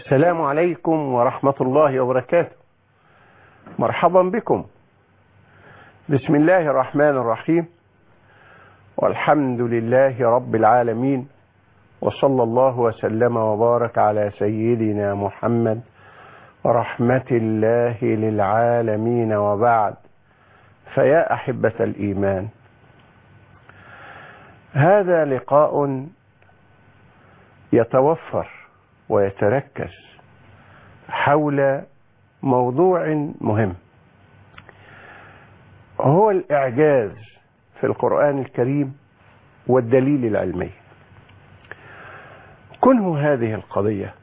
السلام عليكم ورحمة الله وبركاته مرحبا بكم بسم الله الرحمن الرحيم والحمد لله رب العالمين وصلى الله وسلم وبارك على سيدنا محمد رحمة الله للعالمين وبعد فيا أحبة الإيمان هذا لقاء يتوفر ويتركز حول موضوع مهم هو الإعجاز في القرآن الكريم والدليل العلمي كنه هذه القضية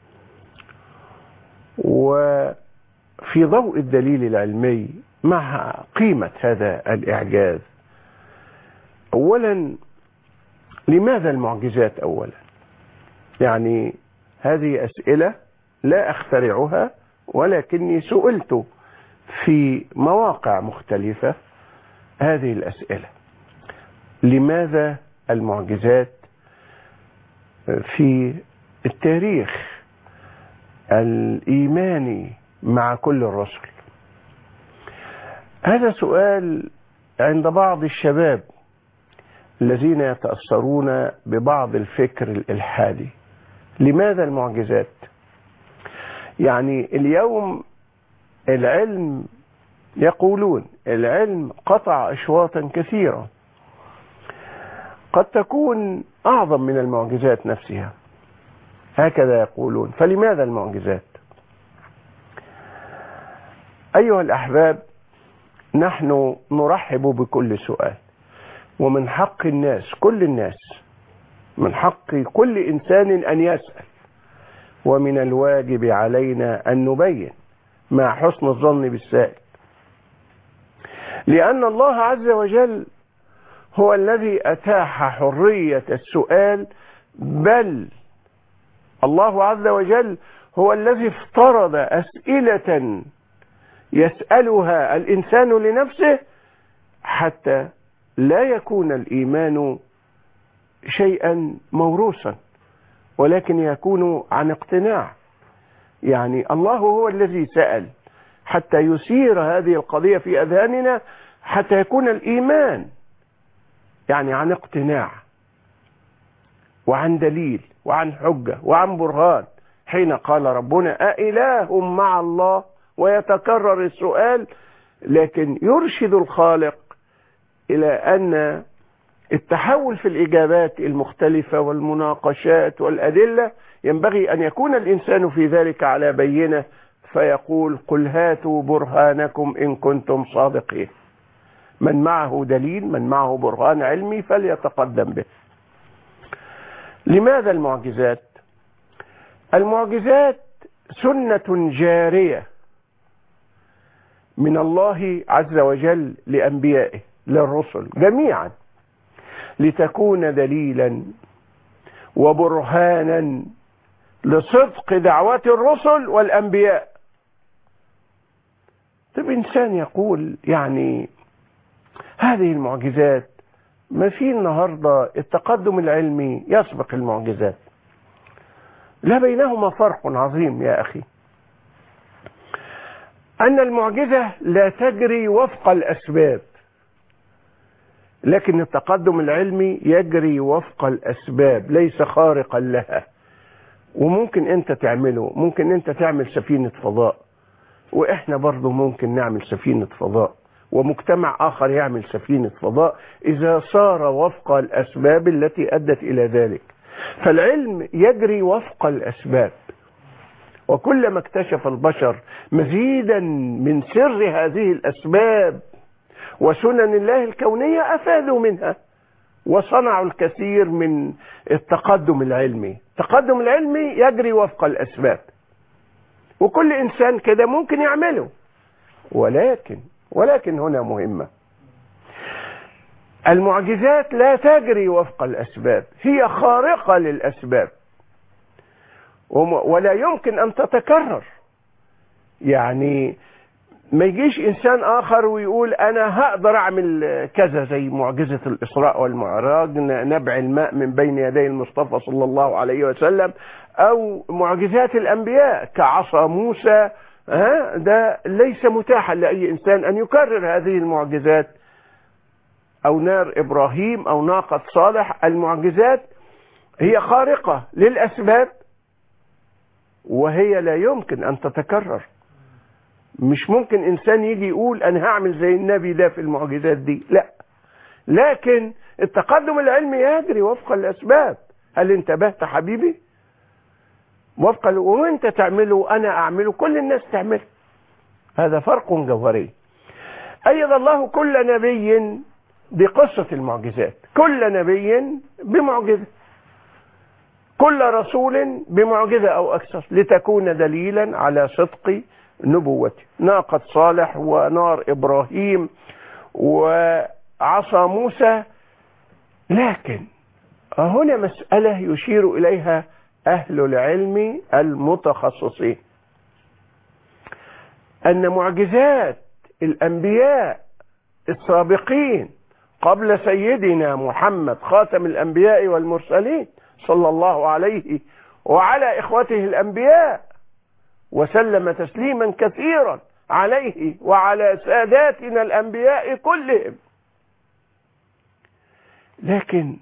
وفي ضوء الدليل العلمي مع قيمة هذا الإعجاز أولا لماذا المعجزات أولا يعني هذه أسئلة لا أخترعها ولكني سئلت في مواقع مختلفة هذه الأسئلة لماذا المعجزات في التاريخ الإيماني مع كل الرسل هذا سؤال عند بعض الشباب الذين يتأثرون ببعض الفكر الإلحادي لماذا المعجزات يعني اليوم العلم يقولون العلم قطع أشواطا كثيرة قد تكون أعظم من المعجزات نفسها هكذا يقولون فلماذا المعجزات أيها الأحباب نحن نرحب بكل سؤال ومن حق الناس كل الناس من حق كل إنسان أن يسأل ومن الواجب علينا أن نبين مع حسن الظن بالسائل لأن الله عز وجل هو الذي أتاح حرية السؤال بل الله عز وجل هو الذي افترض أسئلة يسألها الإنسان لنفسه حتى لا يكون الإيمان شيئا موروثا ولكن يكون عن اقتناع يعني الله هو الذي سأل حتى يثير هذه القضية في أذهاننا حتى يكون الإيمان يعني عن اقتناع وعن دليل وعن حجة وعن برهان حين قال ربنا أإله مع الله ويتكرر السؤال لكن يرشد الخالق إلى أن التحول في الإجابات المختلفة والمناقشات والأدلة ينبغي أن يكون الإنسان في ذلك على بينة فيقول قل هاتوا برهانكم إن كنتم صادقين من معه دليل من معه برهان علمي فليتقدم به لماذا المعجزات المعجزات سنة جارية من الله عز وجل لأنبيائه للرسل جميعا لتكون دليلا وبرهانا لصدق دعوات الرسل والأنبياء طب إنسان يقول يعني هذه المعجزات ما في النهاردة التقدم العلمي يسبق المعجزات لا بينهما فرق عظيم يا أخي أن المعجزة لا تجري وفق الأسباب لكن التقدم العلمي يجري وفق الأسباب ليس خارقا لها وممكن أنت تعمله ممكن أنت تعمل سفينة فضاء وإحنا برضو ممكن نعمل سفينة فضاء ومجتمع آخر يعمل سفينة فضاء إذا صار وفق الأسباب التي أدت إلى ذلك فالعلم يجري وفق الأسباب وكلما اكتشف البشر مزيدا من سر هذه الأسباب وسنن الله الكونية أفادوا منها وصنعوا الكثير من التقدم العلمي التقدم العلمي يجري وفق الأسباب وكل إنسان كده ممكن يعمله ولكن ولكن هنا مهمة المعجزات لا تجري وفق الأسباب هي خارقة للأسباب ولا يمكن أن تتكرر يعني ما يجيش إنسان آخر ويقول أنا هقدر أعمل كذا زي معجزة الإسراء والمعراج نبع الماء من بين يدي المصطفى صلى الله عليه وسلم او معجزات الانبياء كعصا موسى ها ده ليس متاحا لاي انسان ان يكرر هذه المعجزات او نار ابراهيم او ناقه صالح المعجزات هي خارقه للاسباب وهي لا يمكن ان تتكرر مش ممكن انسان يجي يقول انا هعمل زي النبي ده في المعجزات دي لا لكن التقدم العلمي يجري وفق الاسباب هل انتبهت حبيبي وفق ال- وانت تعمله انا اعمله كل الناس تعمله هذا فرق جوهري ايض الله كل نبي بقصة المعجزات كل نبي بمعجزة كل رسول بمعجزة أو أكثر لتكون دليلا على صدق نبوته ناقة صالح ونار إبراهيم وعصا موسى لكن هنا مسألة يشير إليها أهل العلم المتخصصين أن معجزات الأنبياء السابقين قبل سيدنا محمد خاتم الأنبياء والمرسلين صلى الله عليه وعلى إخوته الأنبياء وسلم تسليما كثيرا عليه وعلى ساداتنا الأنبياء كلهم لكن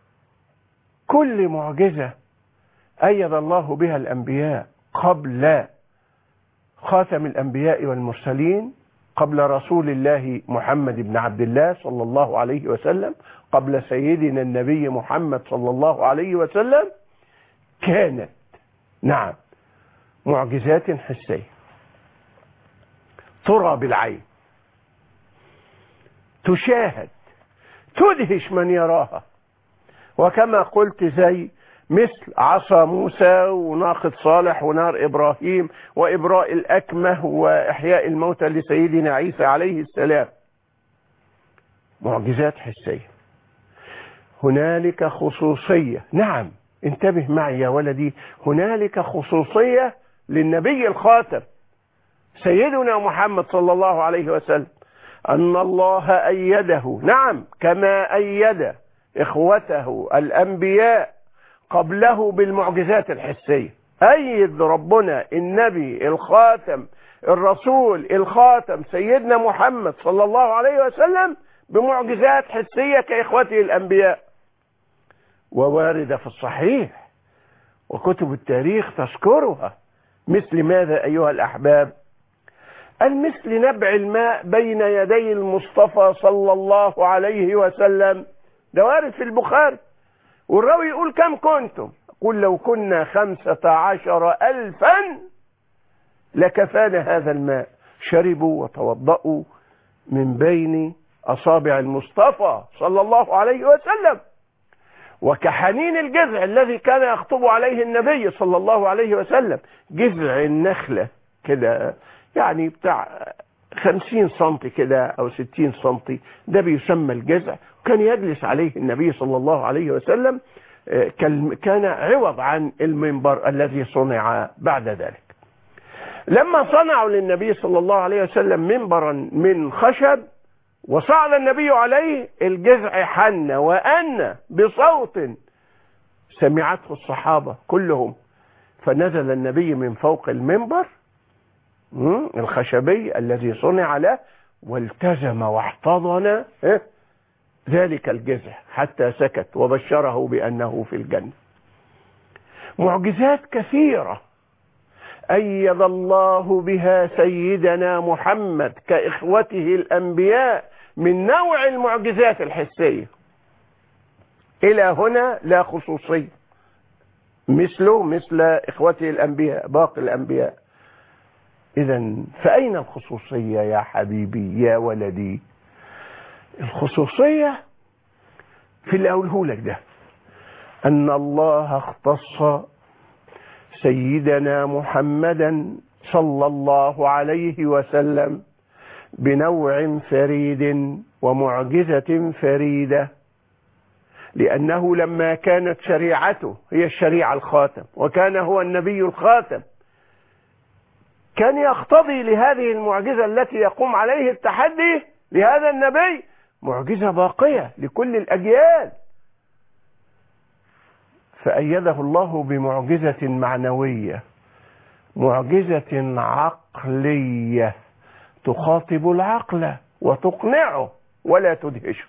كل معجزة أيد الله بها الأنبياء قبل خاتم الأنبياء والمرسلين قبل رسول الله محمد بن عبد الله صلى الله عليه وسلم قبل سيدنا النبي محمد صلى الله عليه وسلم كانت نعم معجزات حسية ترى بالعين تشاهد تدهش من يراها وكما قلت زي مثل عصا موسى وناقة صالح ونار إبراهيم وإبراء الأكمه وإحياء الموتى لسيدنا عيسى عليه السلام معجزات حسية هنالك خصوصية نعم انتبه معي يا ولدي هنالك خصوصية للنبي الخاتم سيدنا محمد صلى الله عليه وسلم أن الله أيده نعم كما أيد إخوته الأنبياء قبله بالمعجزات الحسية أيد ربنا النبي الخاتم الرسول الخاتم سيدنا محمد صلى الله عليه وسلم بمعجزات حسية كإخوته الأنبياء وواردة في الصحيح وكتب التاريخ تذكرها مثل ماذا أيها الأحباب المثل نبع الماء بين يدي المصطفى صلى الله عليه وسلم ده وارد في البخاري والراوي يقول كم كنتم قل لو كنا خمسة عشر ألفا لكفانا هذا الماء شربوا وتوضأوا من بين أصابع المصطفى صلى الله عليه وسلم وكحنين الجذع الذي كان يخطب عليه النبي صلى الله عليه وسلم جذع النخلة كده يعني بتاع خمسين سنتي كده أو ستين سنتي ده بيسمى الجذع كان يجلس عليه النبي صلى الله عليه وسلم كان عوض عن المنبر الذي صنع بعد ذلك لما صنعوا للنبي صلى الله عليه وسلم منبرا من خشب وصعد النبي عليه الجذع حن وأن بصوت سمعته الصحابة كلهم فنزل النبي من فوق المنبر الخشبي الذي صنع له والتزم واحتضن ذلك الجذع حتى سكت وبشره بأنه في الجنة معجزات كثيرة أيد الله بها سيدنا محمد كإخوته الأنبياء من نوع المعجزات الحسية إلى هنا لا خصوصية مثله مثل إخوته الأنبياء باقي الأنبياء إذا فأين الخصوصية يا حبيبي يا ولدي الخصوصية في اللي أقوله لك ده أن الله اختص سيدنا محمدا صلى الله عليه وسلم بنوع فريد ومعجزة فريدة لأنه لما كانت شريعته هي الشريعة الخاتم وكان هو النبي الخاتم كان يقتضي لهذه المعجزة التي يقوم عليه التحدي لهذا النبي معجزة باقية لكل الأجيال فأيده الله بمعجزة معنوية معجزة عقلية تخاطب العقل وتقنعه ولا تدهشه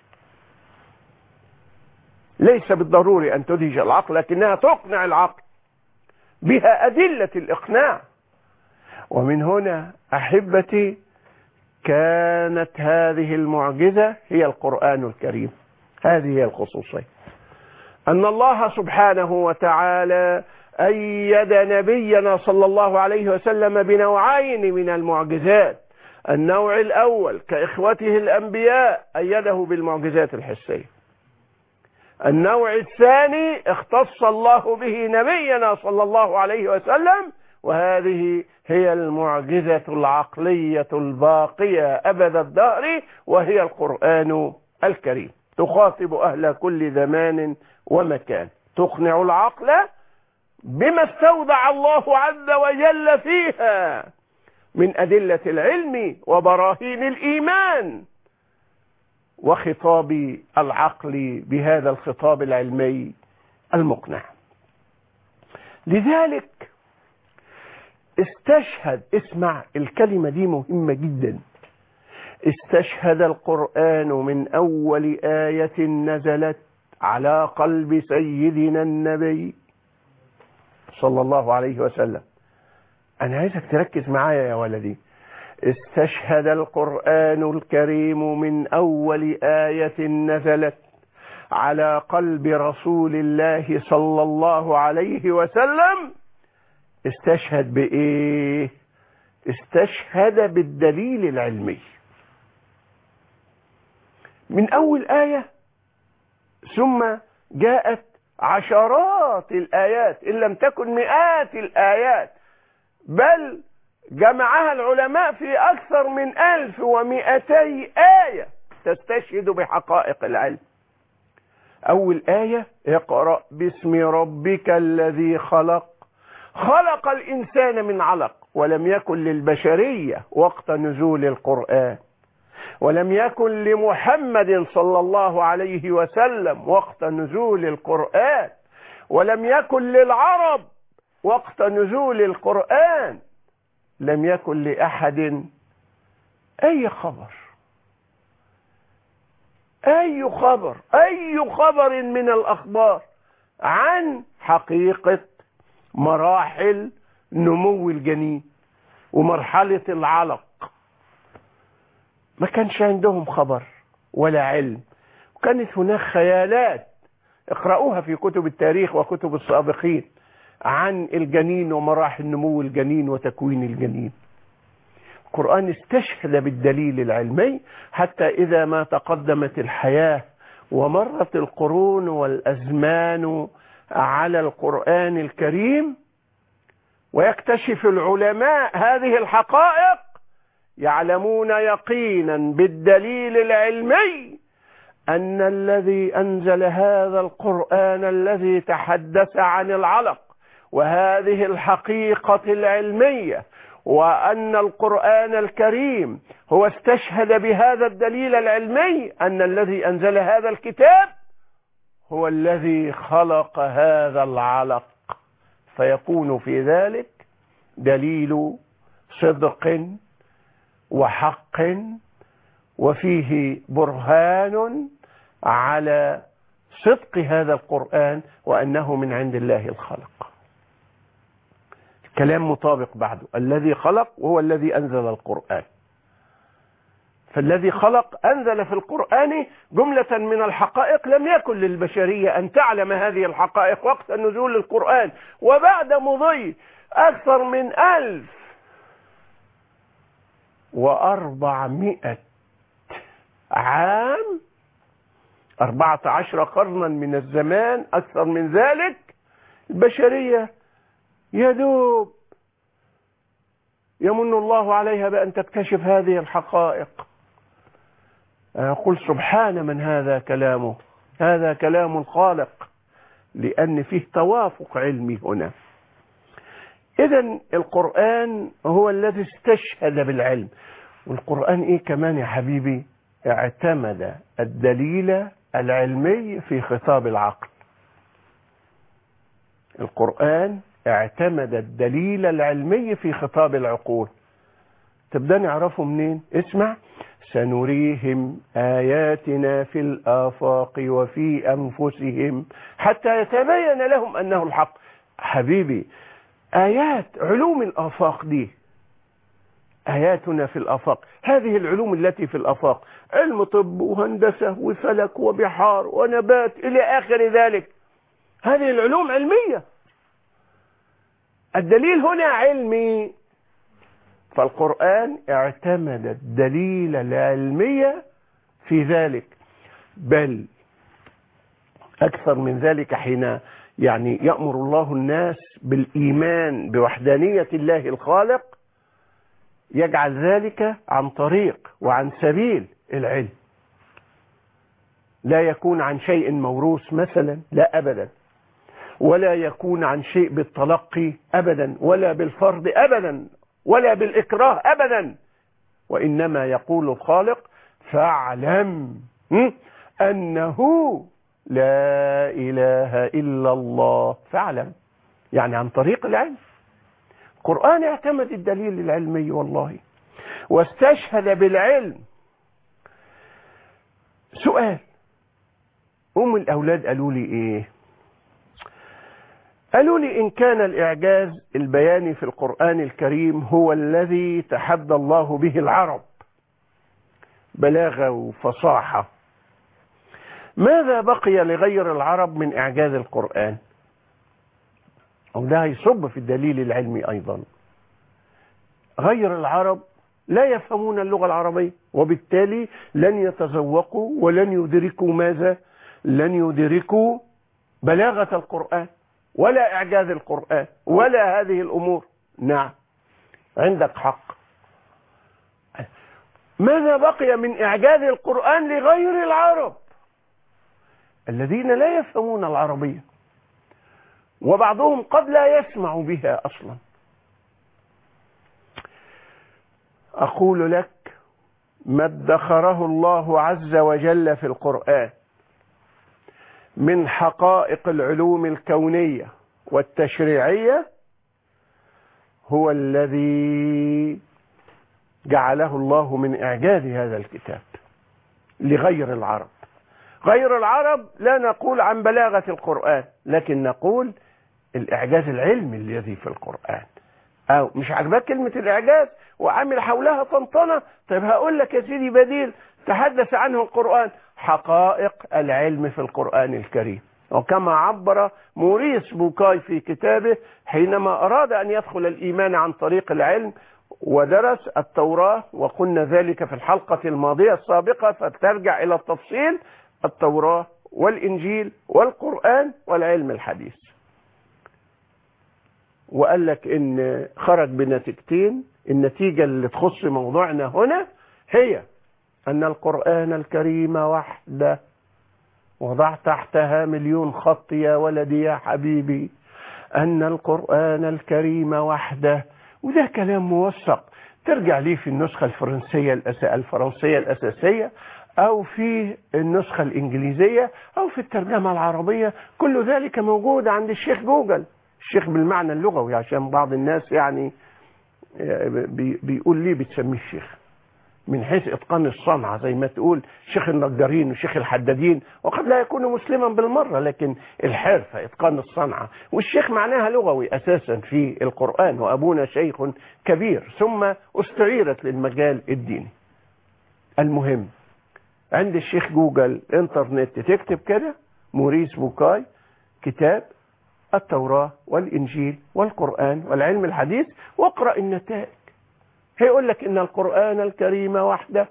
ليس بالضروري أن تدهش العقل لكنها تقنع العقل بها أدلة الإقناع ومن هنا أحبتي كانت هذه المعجزة هي القرآن الكريم هذه هي الخصوصية أن الله سبحانه وتعالى أيد نبينا صلى الله عليه وسلم بنوعين من المعجزات النوع الأول كإخوته الأنبياء أيده بالمعجزات الحسية النوع الثاني اختص الله به نبينا صلى الله عليه وسلم وهذه هي المعجزة العقلية الباقية أبد الدهر وهي القرآن الكريم تخاطب أهل كل زمان ومكان تقنع العقل بما استودع الله عز وجل فيها من أدلة العلم وبراهين الإيمان وخطاب العقل بهذا الخطاب العلمي المقنع لذلك استشهد اسمع الكلمة دي مهمة جدا استشهد القرآن من أول آية نزلت على قلب سيدنا النبي صلى الله عليه وسلم أنا عايزك تركز معايا يا ولدي استشهد القرآن الكريم من أول آية نزلت على قلب رسول الله صلى الله عليه وسلم استشهد بإيه استشهد بالدليل العلمي من أول آية ثم جاءت عشرات الآيات إن لم تكن مئات الآيات بل جمعها العلماء في أكثر من ألف ومئتي آية تستشهد بحقائق العلم أول آية اقرأ باسم ربك الذي خلق خلق الإنسان من علق ولم يكن للبشرية وقت نزول القرآن ولم يكن لمحمد صلى الله عليه وسلم وقت نزول القرآن ولم يكن للعرب وقت نزول القرآن لم يكن لأحد أي خبر أي خبر أي خبر من الأخبار عن حقيقة مراحل نمو الجنين ومرحلة العلق ما كانش عندهم خبر ولا علم وكانت هناك خيالات اقرأوها في كتب التاريخ وكتب السابقين عن الجنين ومراحل نمو الجنين وتكوين الجنين القرآن استشهد بالدليل العلمي حتى إذا ما تقدمت الحياة ومرت القرون والأزمان على القرآن الكريم ويكتشف العلماء هذه الحقائق يعلمون يقينا بالدليل العلمي أن الذي أنزل هذا القرآن الذي تحدث عن العلق وهذه الحقيقة العلمية وأن القرآن الكريم هو استشهد بهذا الدليل العلمي أن الذي أنزل هذا الكتاب هو الذي خلق هذا العلق فيكون في ذلك دليل صدق وحق وفيه برهان على صدق هذا القرآن وأنه من عند الله الخلق كلام مطابق بعده الذي خلق وهو الذي أنزل القرآن فالذي خلق أنزل في القرآن جملة من الحقائق لم يكن للبشرية أن تعلم هذه الحقائق وقت نزول القرآن وبعد مضي أكثر من ألف وأربعمائة عام أربعة عشر قرنا من الزمان أكثر من ذلك البشرية يدوب يمن الله عليها بأن تكتشف هذه الحقائق قل سبحان من هذا كلامه هذا كلام الخالق لأن فيه توافق علمي هنا إذا القرآن هو الذي استشهد بالعلم والقرآن إيه كمان يا حبيبي اعتمد الدليل العلمي في خطاب العقل القرآن اعتمد الدليل العلمي في خطاب العقول تبدأ نعرفه منين اسمع سنريهم آياتنا في الآفاق وفي أنفسهم حتى يتبين لهم أنه الحق حبيبي آيات علوم الآفاق دي آياتنا في الآفاق هذه العلوم التي في الآفاق علم طب وهندسة وفلك وبحار ونبات إلى آخر ذلك هذه العلوم علمية الدليل هنا علمي فالقرآن اعتمد الدليل العلمي في ذلك بل أكثر من ذلك حين يعني يأمر الله الناس بالإيمان بوحدانية الله الخالق يجعل ذلك عن طريق وعن سبيل العلم لا يكون عن شيء موروث مثلا لا أبدا ولا يكون عن شيء بالتلقي أبدا ولا بالفرض أبدا ولا بالإكراه أبدا وإنما يقول الخالق فاعلم أنه لا إله إلا الله فاعلم يعني عن طريق العلم القرآن اعتمد الدليل العلمي والله واستشهد بالعلم سؤال أم الأولاد قالوا لي إيه قالوا لي إن كان الإعجاز البياني في القرآن الكريم هو الذي تحدى الله به العرب بلاغة وفصاحة ماذا بقي لغير العرب من إعجاز القرآن أو ده هيصب في الدليل العلمي أيضا غير العرب لا يفهمون اللغة العربية وبالتالي لن يتذوقوا ولن يدركوا ماذا لن يدركوا بلاغة القرآن ولا إعجاز القرآن ولا هذه الأمور نعم عندك حق ماذا بقي من إعجاز القرآن لغير العرب الذين لا يفهمون العربية وبعضهم قد لا يسمع بها أصلا أقول لك ما ادخره الله عز وجل في القرآن من حقائق العلوم الكونية والتشريعية هو الذي جعله الله من إعجاز هذا الكتاب لغير العرب غير العرب لا نقول عن بلاغة القرآن لكن نقول الإعجاز العلمي الذي في القرآن أو مش عجبك كلمة الإعجاز وعامل حولها طنطنة طيب هقول لك يا سيدي بديل تحدث عنه القرآن حقائق العلم في القرآن الكريم وكما عبر موريس بوكاي في كتابه حينما أراد أن يدخل الإيمان عن طريق العلم ودرس التوراة وقلنا ذلك في الحلقة الماضية السابقة فترجع إلى التفصيل التوراة والإنجيل والقرآن والعلم الحديث وقال لك إن خرج بنتيجتين النتيجة اللي تخص موضوعنا هنا هي أن القرآن الكريم وحده وضع تحتها مليون خط يا ولدي يا حبيبي أن القرآن الكريم وحده وده كلام موثق ترجع ليه في النسخة الفرنسية الأس... الفرنسية الأساسية أو في النسخة الإنجليزية أو في الترجمة العربية كل ذلك موجود عند الشيخ جوجل الشيخ بالمعنى اللغوي عشان بعض الناس يعني بي... بيقول ليه بتسميه الشيخ من حيث اتقان الصنعه زي ما تقول شيخ النجارين وشيخ الحدادين وقد لا يكون مسلما بالمره لكن الحرفه اتقان الصنعه والشيخ معناها لغوي اساسا في القران وابونا شيخ كبير ثم استعيرت للمجال الديني. المهم عند الشيخ جوجل انترنت تكتب كده موريس بوكاي كتاب التوراه والانجيل والقران والعلم الحديث واقرا النتائج هيقول لك ان القرآن الكريم وحده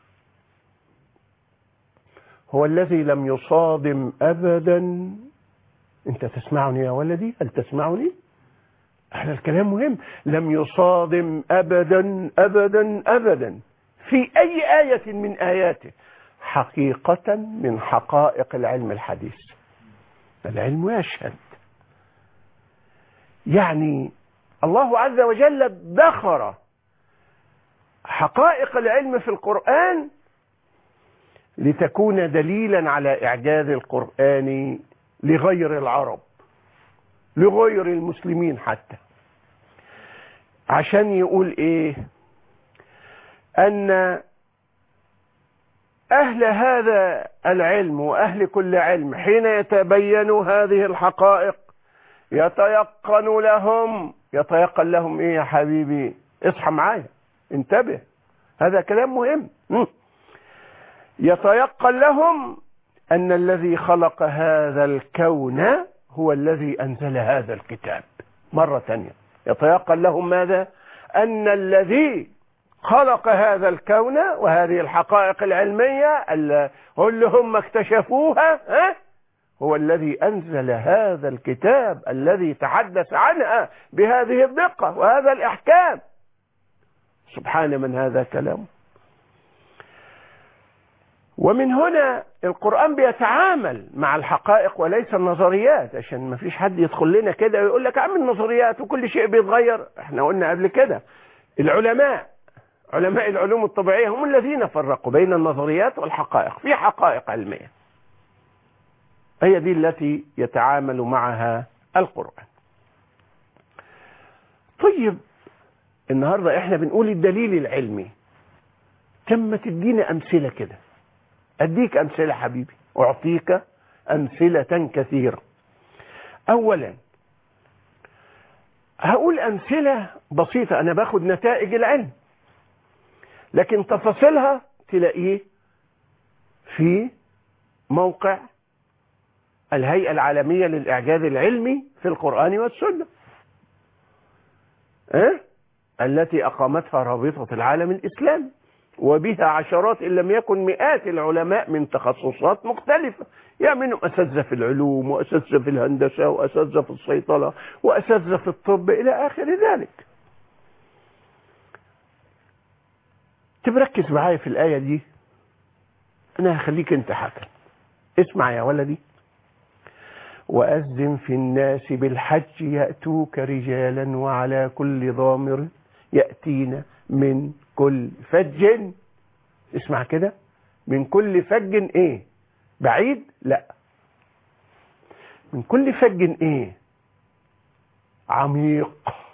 هو الذي لم يصادم ابدا انت تسمعني يا ولدي هل تسمعني هذا الكلام مهم لم يصادم ابدا ابدا ابدا في اي آية من آياته حقيقة من حقائق العلم الحديث العلم يشهد يعني الله عز وجل ادخر حقائق العلم في القرآن لتكون دليلا على إعجاز القرآن لغير العرب لغير المسلمين حتى عشان يقول ايه ان اهل هذا العلم واهل كل علم حين يتبين هذه الحقائق يتيقن لهم يتيقن لهم ايه يا حبيبي اصحى معايا انتبه هذا كلام مهم م. يتيقن لهم ان الذي خلق هذا الكون هو الذي انزل هذا الكتاب مرة ثانية يتيقن لهم ماذا ان الذي خلق هذا الكون وهذه الحقائق العلمية اللي هم اكتشفوها ها هو الذي أنزل هذا الكتاب الذي تحدث عنها بهذه الدقة وهذا الإحكام سبحان من هذا كلامه ومن هنا القرآن بيتعامل مع الحقائق وليس النظريات عشان ما فيش حد يدخل لنا كده ويقول لك عم النظريات وكل شيء بيتغير احنا قلنا قبل كده العلماء علماء العلوم الطبيعية هم الذين فرقوا بين النظريات والحقائق في حقائق علمية هي دي التي يتعامل معها القرآن طيب النهاردة احنا بنقول الدليل العلمي تم تدينا أمثلة كده أديك أمثلة حبيبي أعطيك أمثلة كثيرة أولا هقول أمثلة بسيطة أنا باخد نتائج العلم لكن تفاصيلها تلاقيه في موقع الهيئة العالمية للإعجاز العلمي في القرآن والسنة أه؟ التي أقامتها رابطة العالم الإسلامي وبها عشرات إن لم يكن مئات العلماء من تخصصات مختلفة يعني منهم أساتذة في العلوم وأساتذة في الهندسة وأساتذة في الصيدلة وأساتذة في الطب إلى آخر ذلك تبركز معايا في الآية دي أنا هخليك أنت حاكم اسمع يا ولدي وأذن في الناس بالحج يأتوك رجالا وعلى كل ضامر يأتين من كل فج اسمع كده من كل فج ايه بعيد لا من كل فج ايه عميق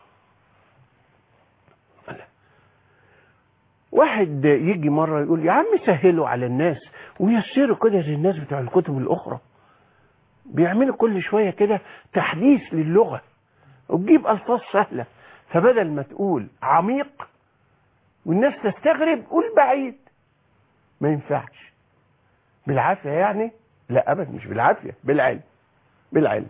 واحد يجي مرة يقول يا عم سهلوا على الناس ويسروا كده زي الناس بتوع الكتب الأخرى بيعملوا كل شوية كده تحديث للغة وتجيب ألفاظ سهلة فبدل ما تقول عميق والناس تستغرب قول بعيد ما ينفعش بالعافية يعني لا أبدا مش بالعافية بالعلم بالعلم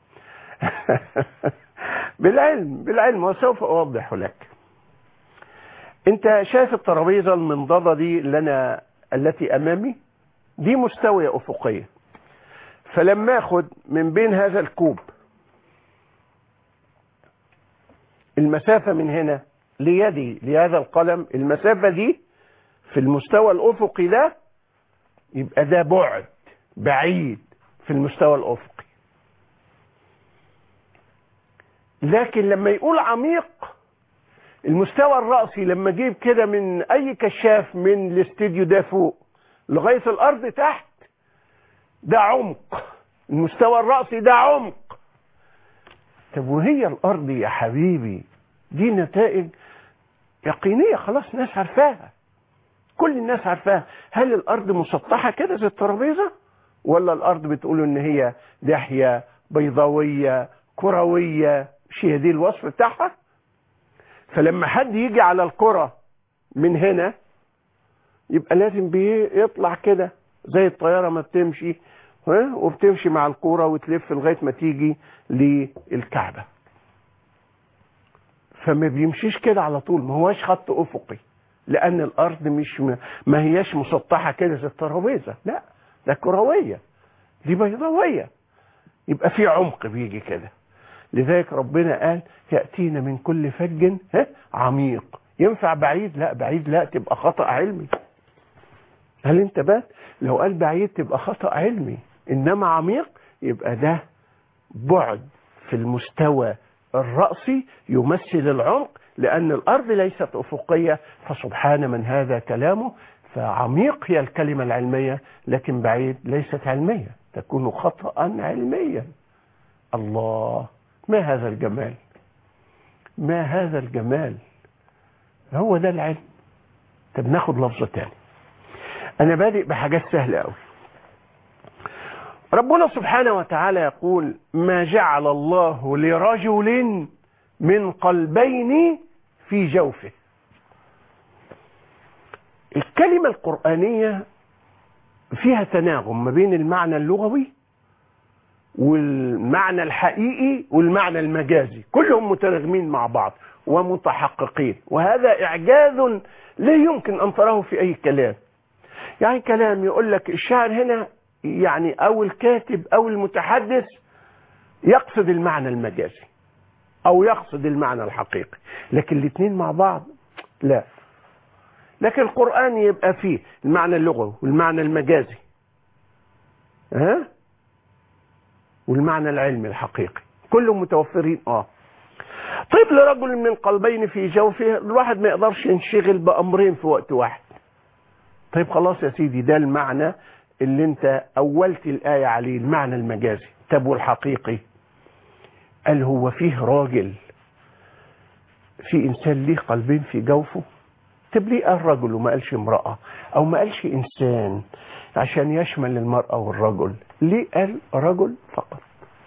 بالعلم بالعلم وسوف أوضح لك انت شايف الترابيزة المنضدة دي اللي أنا التي أمامي دي مستوية أفقية فلما اخد من بين هذا الكوب المسافة من هنا ليدي لهذا القلم المسافة دي في المستوى الأفقي ده يبقى ده بعد بعيد في المستوى الأفقي لكن لما يقول عميق المستوى الرأسي لما اجيب كده من أي كشاف من الاستديو ده فوق لغاية الأرض تحت ده عمق المستوى الرأسي ده عمق طب وهي الأرض يا حبيبي دي نتائج يقينية خلاص ناس عارفاها كل الناس عارفاها هل الأرض مسطحة كده زي الترابيزة ولا الأرض بتقول إن هي داحية بيضاوية كروية مش هي دي الوصف بتاعها فلما حد يجي على الكرة من هنا يبقى لازم بيطلع كده زي الطيارة ما بتمشي ها وبتمشي مع الكورة وتلف لغاية ما تيجي للكعبة فما بيمشيش كده على طول ما هواش خط أفقي لأن الأرض مش م... ما هياش مسطحة كده زي الترابيزة لا ده كروية دي بيضاوية يبقى في عمق بيجي كده لذلك ربنا قال يأتينا من كل فج ها عميق ينفع بعيد لا بعيد لا تبقى خطأ علمي هل انت بات لو قال بعيد تبقى خطأ علمي انما عميق يبقى ده بعد في المستوى الرأسي يمثل العمق لأن الأرض ليست أفقية فسبحان من هذا كلامه فعميق هي الكلمة العلمية لكن بعيد ليست علمية تكون خطأ علميا الله ما هذا الجمال ما هذا الجمال هو ده العلم طب ناخد لفظة تاني انا بادئ بحاجات سهلة قوي ربنا سبحانه وتعالى يقول ما جعل الله لرجل من قلبين في جوفه الكلمة القرآنية فيها تناغم ما بين المعنى اللغوي والمعنى الحقيقي والمعنى المجازي كلهم متناغمين مع بعض ومتحققين وهذا إعجاز لا يمكن أن تراه في أي كلام يعني كلام يقول لك الشاعر هنا يعني أو الكاتب أو المتحدث يقصد المعنى المجازي أو يقصد المعنى الحقيقي لكن الاثنين مع بعض لا لكن القرآن يبقى فيه المعنى اللغوي والمعنى المجازي ها والمعنى العلمي الحقيقي كلهم متوفرين اه طيب لرجل من قلبين في جوفه الواحد ما يقدرش ينشغل بأمرين في وقت واحد طيب خلاص يا سيدي ده المعنى اللي انت أولت الآية عليه المعنى المجازي طب والحقيقي قال هو فيه راجل في إنسان ليه قلبين في جوفه طب ليه قال رجل وما قالش امرأة أو ما قالش إنسان عشان يشمل المرأة والرجل ليه قال رجل فقط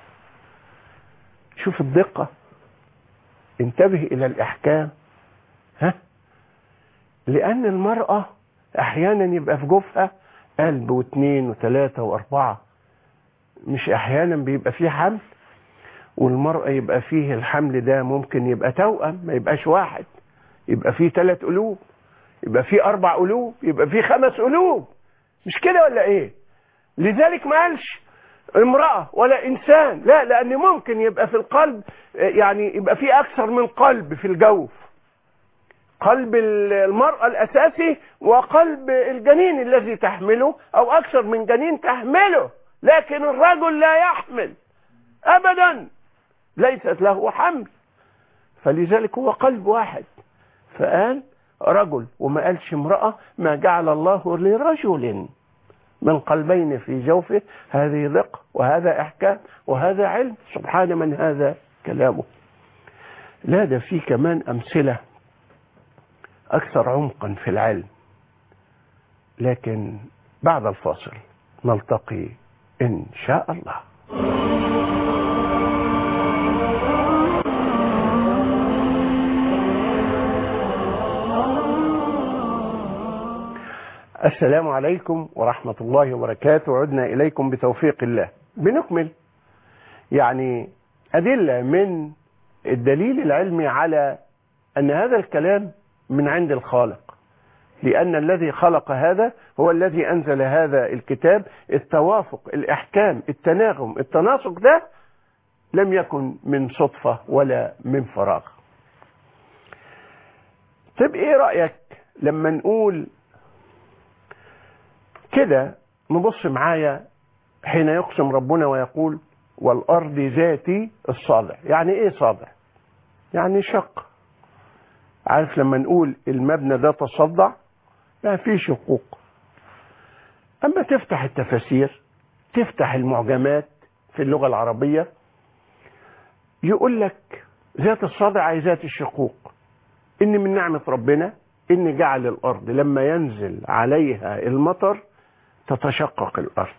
شوف الدقة انتبه إلى الإحكام ها لأن المرأة أحيانا يبقى في جوفها قلب واثنين وثلاثة وأربعة مش أحيانا بيبقى فيه حمل والمرأة يبقى فيه الحمل ده ممكن يبقى توأم ما يبقاش واحد يبقى فيه ثلاث قلوب يبقى فيه أربع قلوب يبقى فيه خمس قلوب مش كده ولا إيه لذلك ما قالش امرأة ولا إنسان لا لأن ممكن يبقى في القلب يعني يبقى فيه أكثر من قلب في الجوف قلب المرأة الأساسي وقلب الجنين الذي تحمله أو أكثر من جنين تحمله لكن الرجل لا يحمل أبدا ليست له حمل فلذلك هو قلب واحد فقال رجل وما قالش امرأة ما جعل الله لرجل من قلبين في جوفه هذه دقة وهذا إحكام وهذا علم سبحان من هذا كلامه لا ده في كمان أمثلة أكثر عمقا في العلم لكن بعد الفاصل نلتقي إن شاء الله السلام عليكم ورحمة الله وبركاته عدنا إليكم بتوفيق الله بنكمل يعني أدلة من الدليل العلمي على أن هذا الكلام من عند الخالق لأن الذي خلق هذا هو الذي أنزل هذا الكتاب التوافق الإحكام التناغم التناسق ده لم يكن من صدفة ولا من فراغ طب ايه رأيك لما نقول كده نبص معايا حين يقسم ربنا ويقول والأرض ذات الصادع يعني ايه صادع يعني شق عارف لما نقول المبنى ده تصدع ما في شقوق اما تفتح التفاسير تفتح المعجمات في اللغة العربية يقول لك ذات الصدع أي ذات الشقوق إن من نعمة ربنا إن جعل الأرض لما ينزل عليها المطر تتشقق الأرض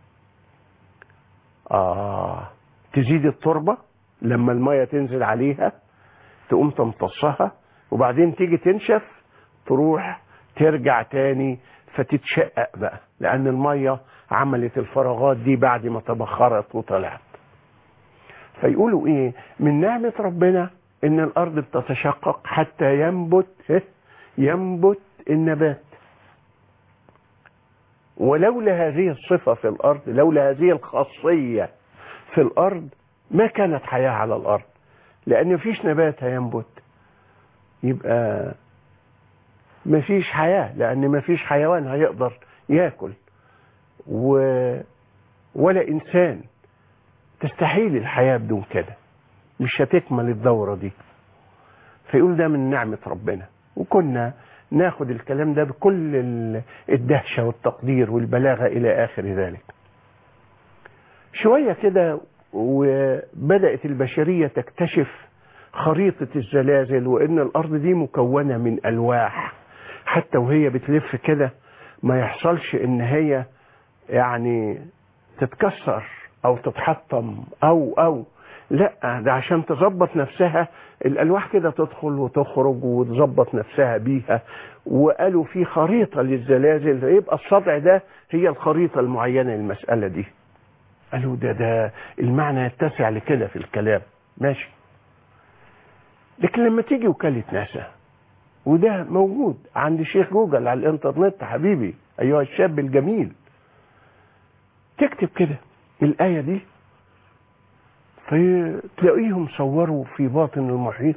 آه تزيد التربة لما المية تنزل عليها تقوم تمتصها وبعدين تيجي تنشف تروح ترجع تاني فتتشقق بقى لأن المية عملت الفراغات دي بعد ما تبخرت وطلعت فيقولوا ايه من نعمة ربنا ان الارض بتتشقق حتى ينبت ينبت النبات ولولا هذه الصفة في الارض لولا هذه الخاصية في الارض ما كانت حياة على الارض لان مفيش نبات هينبت يبقى مفيش حياة لان مفيش حيوان هيقدر ياكل و ولا انسان تستحيل الحياة بدون كده مش هتكمل الدورة دي فيقول ده من نعمة ربنا وكنا ناخد الكلام ده بكل الدهشة والتقدير والبلاغة إلى آخر ذلك شوية كده وبدأت البشرية تكتشف خريطة الزلازل وإن الأرض دي مكونة من ألواح حتى وهي بتلف كده ما يحصلش إن هي يعني تتكسر أو تتحطم أو أو لا ده عشان تظبط نفسها الألواح كده تدخل وتخرج وتظبط نفسها بيها وقالوا في خريطة للزلازل يبقى الصدع ده هي الخريطة المعينة للمسألة دي قالوا ده ده المعنى يتسع لكده في الكلام ماشي لكن لما تيجي وكالة ناسا وده موجود عند شيخ جوجل على الانترنت حبيبي ايها الشاب الجميل تكتب كده الآية دي فتلاقيهم صوروا في باطن المحيط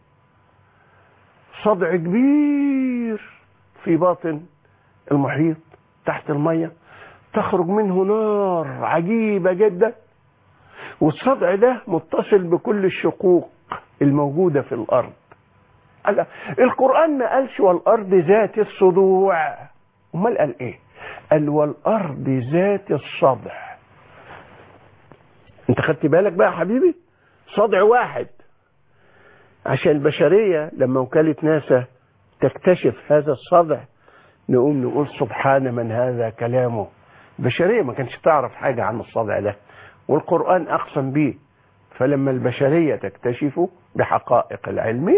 صدع كبير في باطن المحيط تحت المية تخرج منه نار عجيبة جدا والصدع ده متصل بكل الشقوق الموجودة في الأرض قال القرآن ما قالش والأرض ذات الصدوع أمال قال إيه قال والأرض ذات الصدع انت خدت بالك بقى يا حبيبي صدع واحد عشان البشرية لما وكالة ناسا تكتشف هذا الصدع نقوم نقول سبحان من هذا كلامه البشرية ما كانش تعرف حاجة عن الصدع ده والقرآن أقسم به فلما البشرية تكتشف بحقائق العلم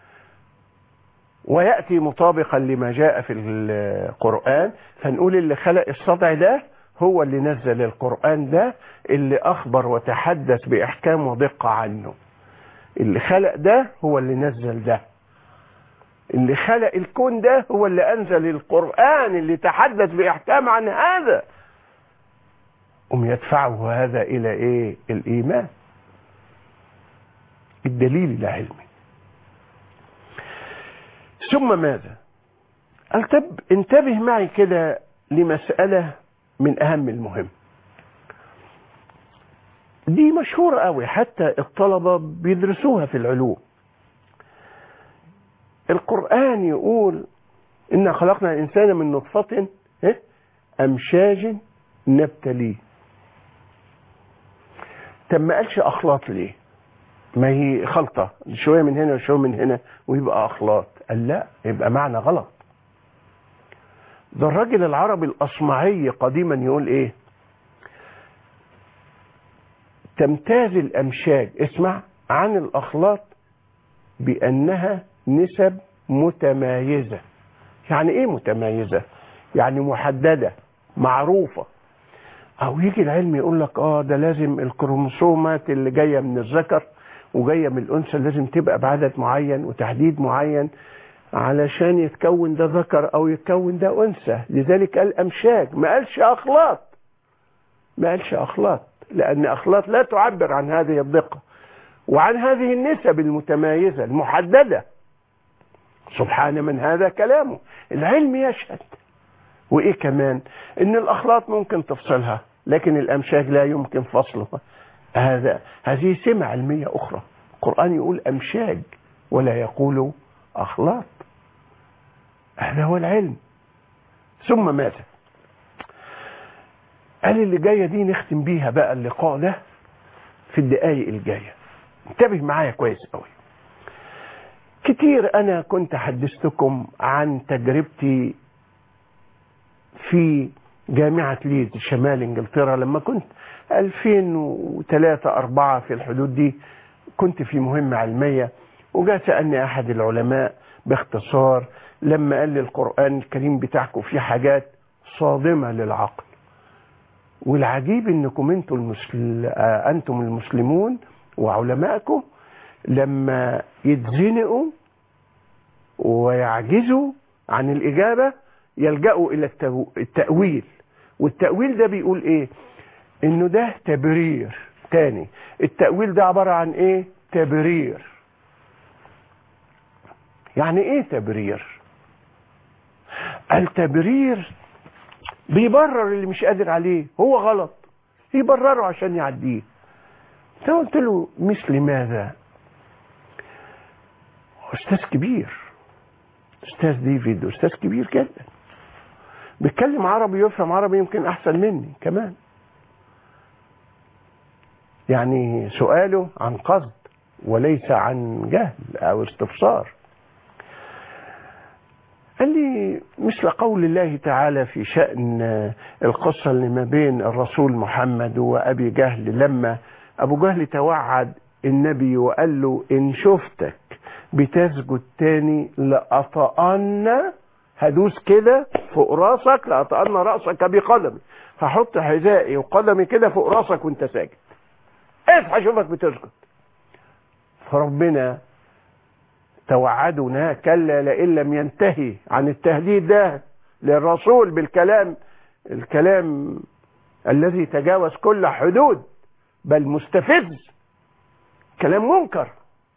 ويأتي مطابقا لما جاء في القرآن فنقول اللي خلق الصدع ده هو اللي نزل القرآن ده اللي أخبر وتحدث بإحكام ودقة عنه اللي خلق ده هو اللي نزل ده اللي خلق الكون ده هو اللي أنزل القرآن اللي تحدث بإحكام عن هذا أم يدفعه هذا إلى إيه الإيمان الدليل العلمي ثم ماذا قال طب انتبه معي كده لمسألة من أهم المهم دي مشهورة قوي حتى الطلبة بيدرسوها في العلوم القرآن يقول إنا خلقنا الإنسان من نطفة إيه؟ أمشاج نبتليه طب ما قالش أخلاط ليه ما هي خلطة شوية من هنا وشوية من هنا ويبقى أخلاط قال لا يبقى معنى غلط ده الراجل العربي الأصمعي قديما يقول إيه تمتاز الأمشاج اسمع عن الأخلاط بأنها نسب متمايزة يعني إيه متمايزة يعني محددة معروفة أو يجي العلم يقول لك آه ده لازم الكروموسومات اللي جاية من الذكر وجاية من الأنثى لازم تبقى بعدد معين وتحديد معين علشان يتكون ده ذكر أو يتكون ده أنثى لذلك قال أمشاج ما قالش أخلاط ما قالش أخلاط لأن أخلاط لا تعبر عن هذه الدقة وعن هذه النسب المتمايزة المحددة سبحان من هذا كلامه العلم يشهد وإيه كمان إن الأخلاط ممكن تفصلها لكن الأمشاج لا يمكن فصلها هذا هذه سمة علمية أخرى القرآن يقول أمشاج ولا يقول أخلاط هذا هو العلم ثم ماذا قال اللي جاية دي نختم بيها بقى اللقاء ده في الدقايق الجاية انتبه معايا كويس قوي كتير انا كنت حدثتكم عن تجربتي في جامعة ليدز شمال انجلترا لما كنت 2003 4 في الحدود دي كنت في مهمة علمية وجاء سألني احد العلماء باختصار لما قال لي القرآن الكريم بتاعكم فيه حاجات صادمة للعقل والعجيب انكم انتم المسل... آه انتم المسلمون وعلمائكم لما يتزنقوا ويعجزوا عن الإجابة يلجأوا إلى التو... التأويل والتأويل ده بيقول إيه إنه ده تبرير تاني التأويل ده عبارة عن إيه تبرير يعني إيه تبرير التبرير بيبرر اللي مش قادر عليه هو غلط يبرره عشان يعديه قلت له مثل ماذا استاذ كبير استاذ ديفيد استاذ كبير جدا بيتكلم عربي يفهم عربي يمكن احسن مني كمان يعني سؤاله عن قصد وليس عن جهل او استفسار قال لي مثل قول الله تعالى في شأن القصة اللي ما بين الرسول محمد وأبي جهل لما أبو جهل توعد النبي وقال له إن شفتك بتسجد تاني لأطأن هدوس كده فوق راسك لأطأن رأسك بقدمي هحط حذائي وقدمي كده فوق راسك وانت ساجد اصحى اشوفك بتسجد فربنا توعدنا كلا لئن لم ينتهي عن التهديد ده للرسول بالكلام الكلام الذي تجاوز كل حدود بل مستفز كلام منكر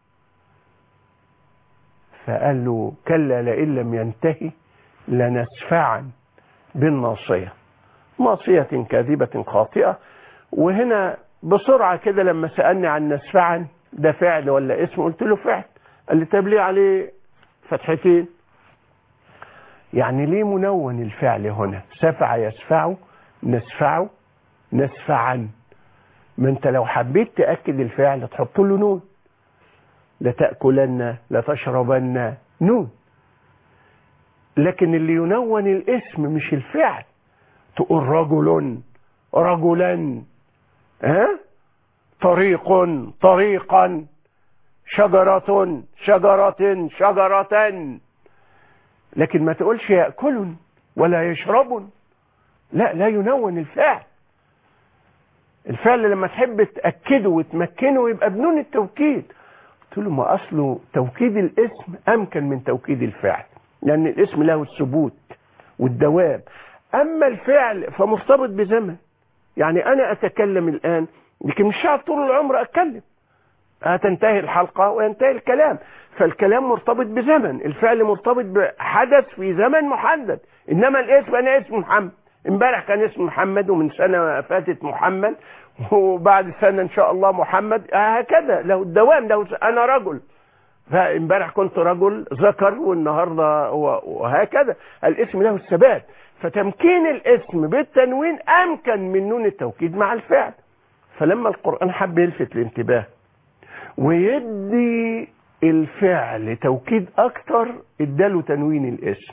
فقال له كلا لئن لم ينتهي لنسفعا بالناصية ناصية كاذبة خاطئة وهنا بسرعة كده لما سألني عن نسفعا ده فعل ولا اسم قلت له فعل قال لي طب ليه عليه فتحتين يعني ليه منون الفعل هنا سفع يسفع نسفع نسفعا ما انت لو حبيت تأكد الفعل تحط له نون لتأكلن لتشربن نون لكن اللي ينون الاسم مش الفعل تقول رجل رجلا ها طريق طريقا شجرة شجرة شجرة لكن ما تقولش يأكل ولا يشرب لا لا ينون الفعل الفعل لما تحب تأكده وتمكنه يبقى بنون التوكيد قلت له ما أصله توكيد الاسم أمكن من توكيد الفعل لأن الاسم له الثبوت والدوام أما الفعل فمرتبط بزمن يعني أنا أتكلم الآن لكن مش هقعد طول العمر أتكلم هتنتهي الحلقة وينتهي الكلام فالكلام مرتبط بزمن الفعل مرتبط بحدث في زمن محدد إنما الاسم أنا اسم محمد امبارح كان اسم محمد ومن سنة فاتت محمد وبعد سنة إن شاء الله محمد هكذا له الدوام له أنا رجل فامبارح كنت رجل ذكر والنهارده وهكذا الاسم له الثبات فتمكين الاسم بالتنوين امكن من نون التوكيد مع الفعل فلما القران حب يلفت الانتباه ويدي الفعل توكيد اكتر اداله تنوين الاسم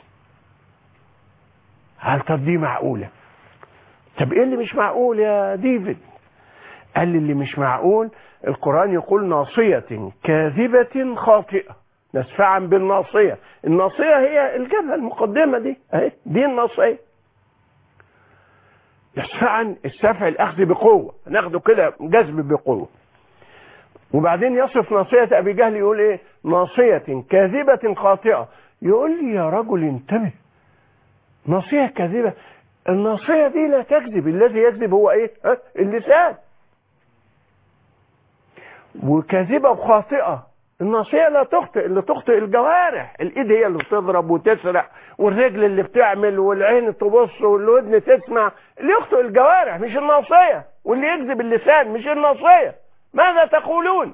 هل طب دي معقوله طب ايه اللي مش معقول يا ديفيد قال لي اللي مش معقول القرآن يقول ناصية كاذبة خاطئة نسفعا بالناصية الناصية هي الجبهة المقدمة دي اهي دي الناصية يسفعا السفع الأخذ بقوة ناخده كده جذب بقوة وبعدين يصف ناصية أبي جهل يقول إيه ناصية كاذبة خاطئة يقول لي يا رجل انتبه ناصية كاذبة الناصية دي لا تكذب الذي يكذب هو إيه ها؟ اللسان وكاذبة وخاطئة الناصية لا تخطئ اللي تخطئ الجوارح الايد هي اللي بتضرب وتسرق والرجل اللي بتعمل والعين تبص والودن تسمع اللي يخطئ الجوارح مش الناصية واللي يكذب اللسان مش الناصية ماذا تقولون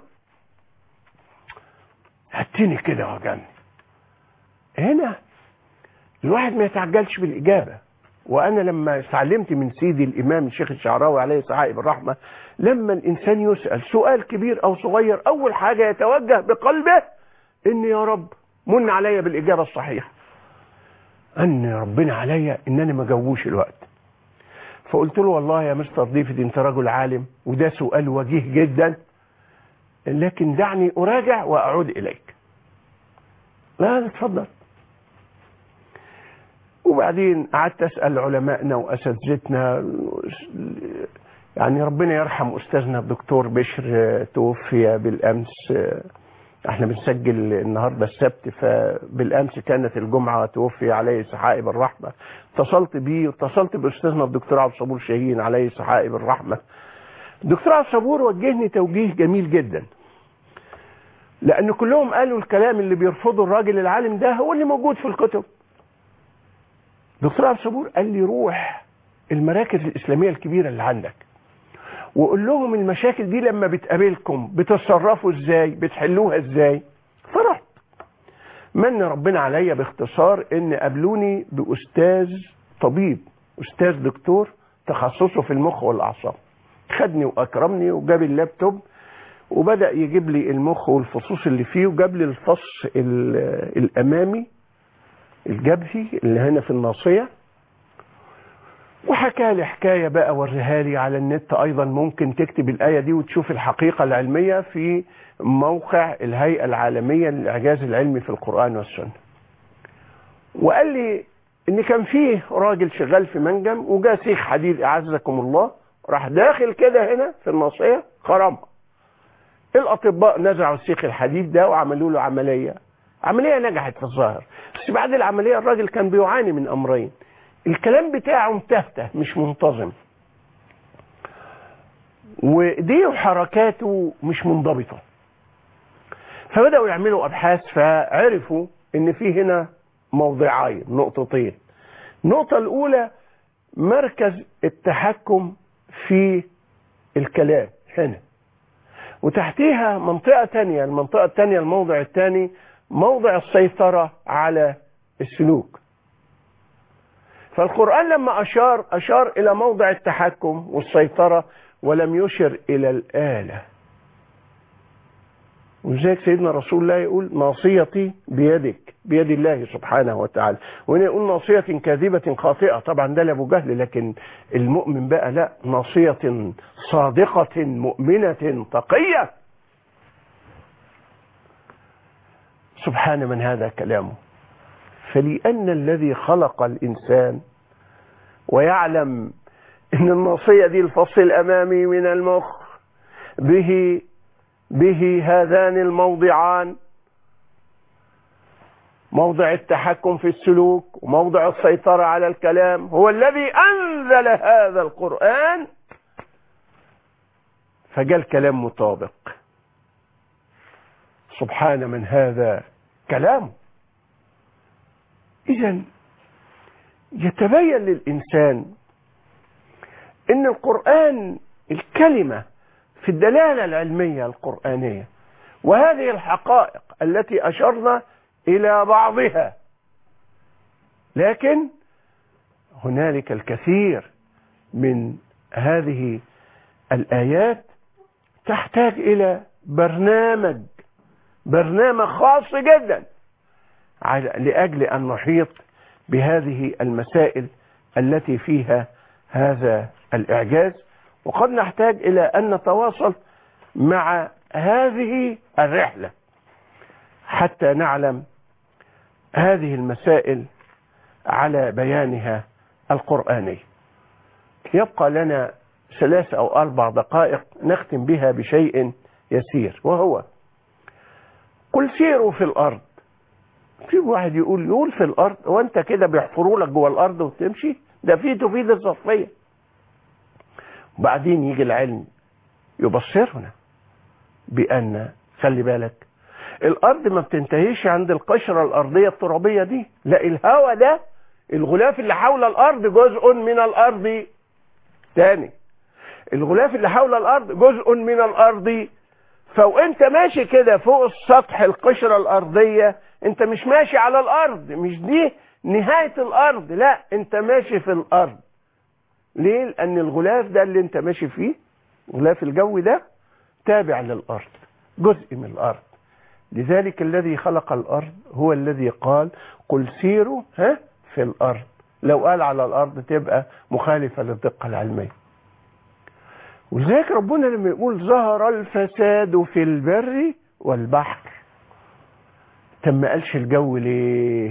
هاتيني كده وجني هنا الواحد ما يتعجلش بالإجابة وأنا لما اتعلمت من سيدي الإمام الشيخ الشعراوي عليه صحائب الرحمة لما الإنسان يسأل سؤال كبير أو صغير أول حاجة يتوجه بقلبه إن يا رب من عليا بالإجابة الصحيحة أن ربنا عليا إن أنا ما جاوبوش الوقت فقلت له والله يا مستر ديفيد أنت رجل عالم وده سؤال وجيه جدا لكن دعني أراجع وأعود إليك لا اتفضل وبعدين قعدت اسال علمائنا واساتذتنا يعني ربنا يرحم استاذنا الدكتور بشر توفي بالامس احنا بنسجل النهارده السبت فبالامس كانت الجمعه توفي عليه سحائب الرحمه اتصلت بيه واتصلت باستاذنا الدكتور عبد الصبور شاهين عليه سحائب الرحمه الدكتور عبد الصبور وجهني توجيه جميل جدا لان كلهم قالوا الكلام اللي بيرفضه الراجل العالم ده هو اللي موجود في الكتب دكتور عبد الصبور قال لي روح المراكز الاسلاميه الكبيره اللي عندك وقول لهم المشاكل دي لما بتقابلكم بتتصرفوا ازاي بتحلوها ازاي فرحت من ربنا عليا باختصار ان قابلوني باستاذ طبيب استاذ دكتور تخصصه في المخ والاعصاب خدني واكرمني وجاب اللابتوب وبدا يجيب لي المخ والفصوص اللي فيه وجاب لي الفص ال- الامامي الجبهي اللي هنا في الناصيه وحكى لي حكايه بقى وريها لي على النت ايضا ممكن تكتب الايه دي وتشوف الحقيقه العلميه في موقع الهيئه العالميه للاعجاز العلمي في القران والسنه. وقال لي ان كان فيه راجل شغال في منجم وجاء سيخ حديد اعزكم الله راح داخل كده هنا في الناصيه خرمها. الاطباء نزعوا السيخ الحديد ده وعملوا له عمليه. عمليه نجحت في الظاهر بس بعد العمليه الراجل كان بيعاني من امرين. الكلام بتاعه متهته مش منتظم. وايديه وحركاته مش منضبطه. فبداوا يعملوا ابحاث فعرفوا ان في هنا موضعين نقطتين النقطة الأولى مركز التحكم في الكلام هنا وتحتيها منطقة تانية المنطقة التانية الموضع الثاني موضع السيطرة على السلوك فالقرآن لما أشار أشار إلى موضع التحكم والسيطرة ولم يشر إلى الآلة ولذلك سيدنا رسول الله يقول ناصيتي بيدك بيد الله سبحانه وتعالى وهنا يقول ناصية كاذبة خاطئة طبعا ده لأبو جهل لكن المؤمن بقى لا ناصية صادقة مؤمنة تقية سبحان من هذا كلامه فلأن الذي خلق الإنسان ويعلم أن الناصية دي الفصل الأمامي من المخ به به هذان الموضعان موضع التحكم في السلوك وموضع السيطرة على الكلام هو الذي أنزل هذا القرآن فجاء الكلام مطابق سبحان من هذا كلامه إذا يتبين للإنسان أن القرآن الكلمة في الدلالة العلمية القرآنية وهذه الحقائق التي أشرنا إلى بعضها لكن هنالك الكثير من هذه الآيات تحتاج إلى برنامج برنامج خاص جدا لأجل أن نحيط بهذه المسائل التي فيها هذا الإعجاز وقد نحتاج إلى أن نتواصل مع هذه الرحلة حتى نعلم هذه المسائل على بيانها القرآني يبقى لنا ثلاث أو أربع دقائق نختم بها بشيء يسير وهو قل سيروا في الأرض في واحد يقول يقول في الأرض وأنت كده بيحفروا لك جوه الأرض وتمشي ده فيه تفيد الصفية وبعدين يجي العلم يبصرنا بأن خلي بالك الأرض ما بتنتهيش عند القشرة الأرضية الترابية دي لا الهواء ده الغلاف اللي حول الأرض جزء من الأرض تاني الغلاف اللي حول الأرض جزء من الأرض فوانت ماشي كده فوق السطح القشرة الأرضية انت مش ماشي على الأرض مش دي نهاية الأرض لا انت ماشي في الأرض ليه؟ لأن الغلاف ده اللي انت ماشي فيه غلاف الجو ده تابع للأرض جزء من الأرض لذلك الذي خلق الأرض هو الذي قال قل سيروا ها في الأرض لو قال على الأرض تبقى مخالفة للدقة العلمية ولذلك ربنا لما يقول ظهر الفساد في البر والبحر طب ما قالش الجو ليه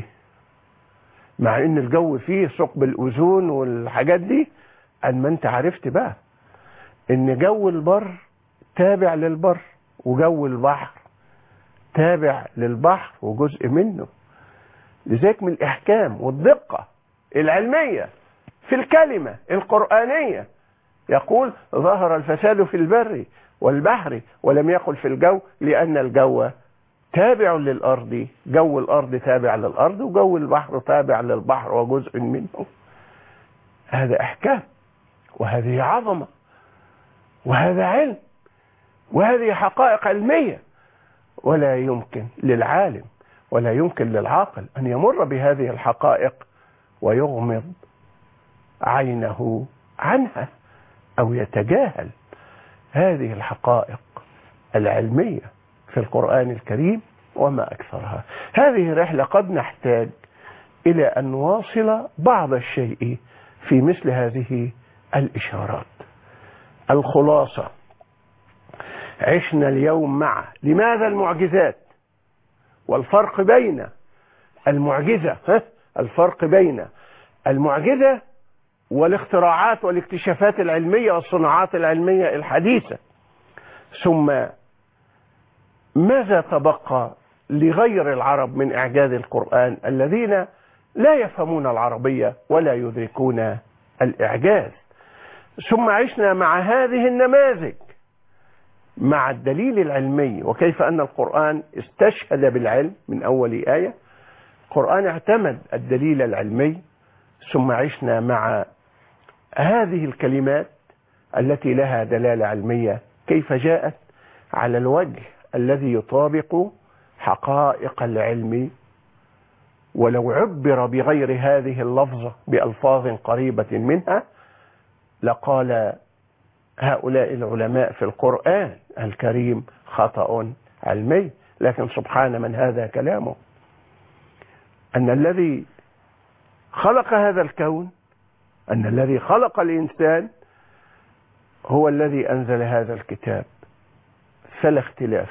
مع ان الجو فيه ثقب الاوزون والحاجات دي قال ما انت عرفت بقى ان جو البر تابع للبر وجو البحر تابع للبحر وجزء منه لذلك من الاحكام والدقه العلميه في الكلمه القرانيه يقول ظهر الفساد في البر والبحر ولم يقل في الجو لان الجو تابع للارض جو الارض تابع للارض وجو البحر تابع للبحر وجزء منه هذا احكام وهذه عظمه وهذا علم وهذه حقائق علميه ولا يمكن للعالم ولا يمكن للعاقل ان يمر بهذه الحقائق ويغمض عينه عنها او يتجاهل هذه الحقائق العلمية في القرآن الكريم وما أكثرها هذه رحلة قد نحتاج إلى أن نواصل بعض الشيء في مثل هذه الإشارات الخلاصة عشنا اليوم مع لماذا المعجزات والفرق بين المعجزة ها؟ الفرق بين المعجزة والاختراعات والاكتشافات العلمية والصناعات العلمية الحديثة ثم ماذا تبقى لغير العرب من إعجاز القرآن الذين لا يفهمون العربية ولا يدركون الإعجاز ثم عشنا مع هذه النماذج مع الدليل العلمي وكيف أن القرآن استشهد بالعلم من أول آية القرآن اعتمد الدليل العلمي ثم عشنا مع هذه الكلمات التي لها دلالة علمية كيف جاءت على الوجه الذي يطابق حقائق العلم ولو عبر بغير هذه اللفظة بألفاظ قريبة منها لقال هؤلاء العلماء في القرآن الكريم خطأ علمي لكن سبحان من هذا كلامه أن الذي خلق هذا الكون أن الذي خلق الإنسان هو الذي أنزل هذا الكتاب فلا اختلاف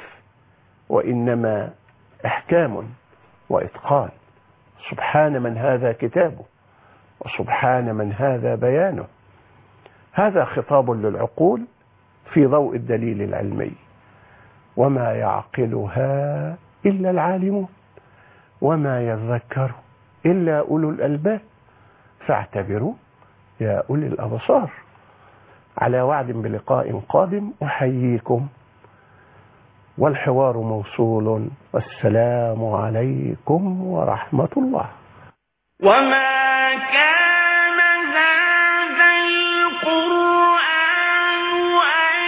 وإنما إحكام وإتقان سبحان من هذا كتابه وسبحان من هذا بيانه هذا خطاب للعقول في ضوء الدليل العلمي وما يعقلها إلا العالمون وما يذكر إلا أولو الألباب فاعتبروا يا أولي الأبصار على وعد بلقاء قادم أحييكم والحوار موصول والسلام عليكم ورحمة الله وما كان هذا القرآن أن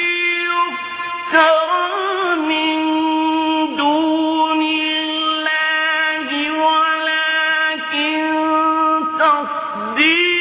يفترى من دون الله ولكن تصديق